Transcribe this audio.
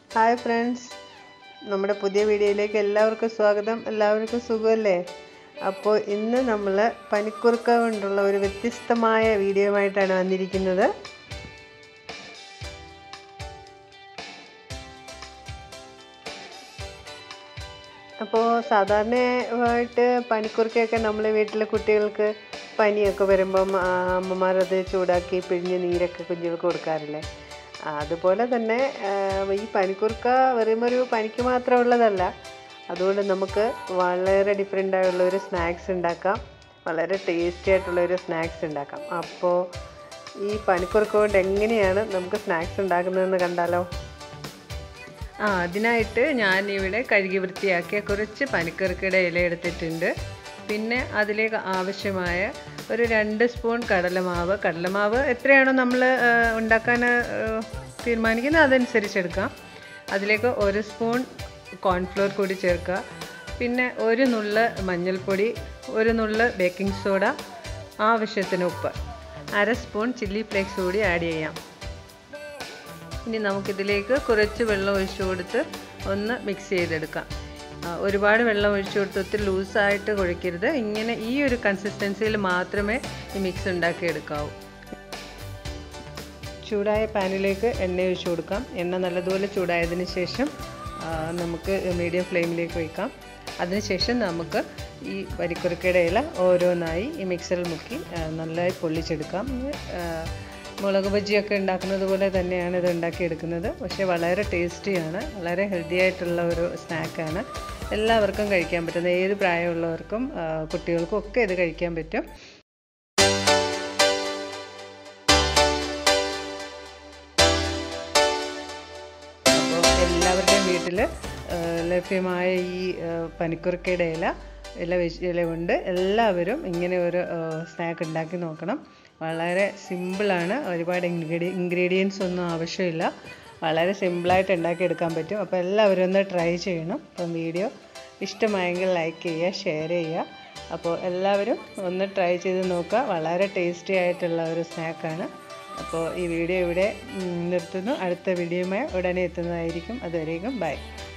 hi friends നമ്മുടെ പുതിയ വീഡിയോയിലേക്ക് എല്ലാവർക്കും സ്വാഗതം എല്ലാവർക്കും സുഖമല്ലേ അപ്പോൾ ഇന്ന് നമ്മൾ പനിക്കുറുക്ക കൊണ്ടുള്ള ഒരു വ്യത്യസ്തമായ വീഡിയോയുമായിട്ടാണ് വന്നിരിക്കുന്നത് അപ്പോൾ സാധാരണയായിട്ട് പനിക്കുറുക്കയൊക്കെ നമ്മൾ വീട്ടിലെ കുട്ടികൾക്ക് പനിയൊക്കെ വരുമ്പം ആ, അമ്മമാരത് ചൂടാക്കി പിഴിഞ്ഞ് നീരൊക്കെ കുഞ്ഞുങ്ങൾക്ക് കൊടുക്കാറില്ലേ അതുപോലെ തന്നെ ആ, ഈ പനിക്കുറുക്ക വെറും ഒരു പനിക്ക് മാത്രമുള്ളതല്ല അതുകൊണ്ട് നമുക്ക് വളരെ ഡിഫറെൻ്റ് ആയുള്ള ഒരു സ്നാക്സ് ഉണ്ടാക്കാം വളരെ ടേസ്റ്റി ആയിട്ടുള്ള ഒരു സ്നാക്സ് ഉണ്ടാക്കാം അപ്പോൾ ഈ പനിക്കുറുക്ക കൊണ്ട് എങ്ങനെയാണ് നമുക്ക് സ്നാക്സ് ഉണ്ടാക്കുന്നതെന്ന് കണ്ടാലോ ആ അതിനായിട്ട് ഞാൻ ഇവിടെ കഴുകി വൃത്തിയാക്കിയ കുറച്ച് പനിക്കറുക്കയുടെ ഇല എടുത്തിട്ടുണ്ട് പിന്നെ അതിലേക്ക് ആവശ്യമായ ഒരു രണ്ട് സ്പൂൺ കടലമാവ് കടലമാവ് എത്രയാണോ നമ്മൾ ഉണ്ടാക്കാൻ ആ, തീരുമാനിക്കുന്നത് അതനുസരിച്ച് എടുക്കാം അതിലേക്ക് ഒരു സ്പൂൺ കോൺഫ്ലോർ കൂടി ചേർക്കുക പിന്നെ ഒരു നുള്ള് മഞ്ഞൾപ്പൊടി ഒരു നുള്ള് ബേക്കിംഗ് സോഡ ആവശ്യത്തിന് ഉപ്പ് അര സ്പൂൺ ചില്ലി ഫ്ലേക്സ് കൂടി ആഡ് ചെയ്യാം ഇനി നമുക്കിതിലേക്ക് കുറച്ച് വെള്ളം ഒഴിച്ചു കൊടുത്ത് ഒന്ന് മിക്സ് ചെയ്തെടുക്കാം ആ, ഒരുപാട് വെള്ളം ഒഴിച്ചു കൊടുത്ത് ഒത്തിരി ലൂസായിട്ട് കുഴക്കരുത് ഇങ്ങനെ ഈ ഒരു കൺസിസ്റ്റൻസിയിൽ മാത്രമേ ഈ മിക്സ് ഉണ്ടാക്കിയെടുക്കാവൂ ചൂടായ പാനിലേക്ക് എണ്ണ ഒഴിച്ചു കൊടുക്കാം എണ്ണ നല്ലതുപോലെ ചൂടായതിന് ശേഷം ആ, നമുക്ക് മീഡിയം ഫ്ലെയിമിലേക്ക് വയ്ക്കാം അതിനുശേഷം നമുക്ക് ഈ വരിക്കുറുക്കയുടെ ഇല ഓരോന്നായി ഈ മിക്സറിൽ മുക്കി ആ, നല്ലതായി പൊള്ളിച്ചെടുക്കാം ആ, മുളക് ബജിയൊക്കെ ഉണ്ടാക്കുന്നത് പോലെ തന്നെയാണ് ഇത് ഉണ്ടാക്കിയെടുക്കുന്നത് പക്ഷേ വളരെ ടേസ്റ്റിയാണ് വളരെ ഹെൽത്തി ആയിട്ടുള്ള ഒരു സ്നാക്കാണ് എല്ലാവർക്കും കഴിക്കാൻ പറ്റുന്ന ഏത് പ്രായമുള്ളവർക്കും ആ, കുട്ടികൾക്കും ഒക്കെ ഇത് കഴിക്കാൻ പറ്റും അപ്പോൾ എല്ലാവരുടെയും വീട്ടിൽ ലഭ്യമായ ഈ ആ, പനിക്കുറുക്കയുടെ ഇല ഇല വെച്ച് ഇല കൊണ്ട് എല്ലാവരും ഇങ്ങനെ ഒരു സ്നാക്ക് ഉണ്ടാക്കി നോക്കണം വളരെ സിമ്പിളാണ് ഒരുപാട് ഇൻഗ്രീഡി ഇൻഗ്രീഡിയൻസ് ഒന്നും ആവശ്യമില്ല വളരെ സിമ്പിളായിട്ട് ഉണ്ടാക്കിയെടുക്കാൻ പറ്റും അപ്പോൾ എല്ലാവരും ഒന്ന് ട്രൈ ചെയ്യണം അപ്പം വീഡിയോ ഇഷ്ടമായെങ്കിൽ ലൈക്ക് ചെയ്യുക ഷെയർ ചെയ്യുക അപ്പോൾ എല്ലാവരും ഒന്ന് ട്രൈ ചെയ്ത് നോക്കുക വളരെ ടേസ്റ്റി ആയിട്ടുള്ള ഒരു സ്നാക്കാണ് അപ്പോൾ ഈ വീഡിയോ ഇവിടെ ഉം, നിർത്തുന്നു അടുത്ത വീഡിയോയുമായി ഉടനെ എത്തുന്നതായിരിക്കും അതുവരേക്കും ബൈ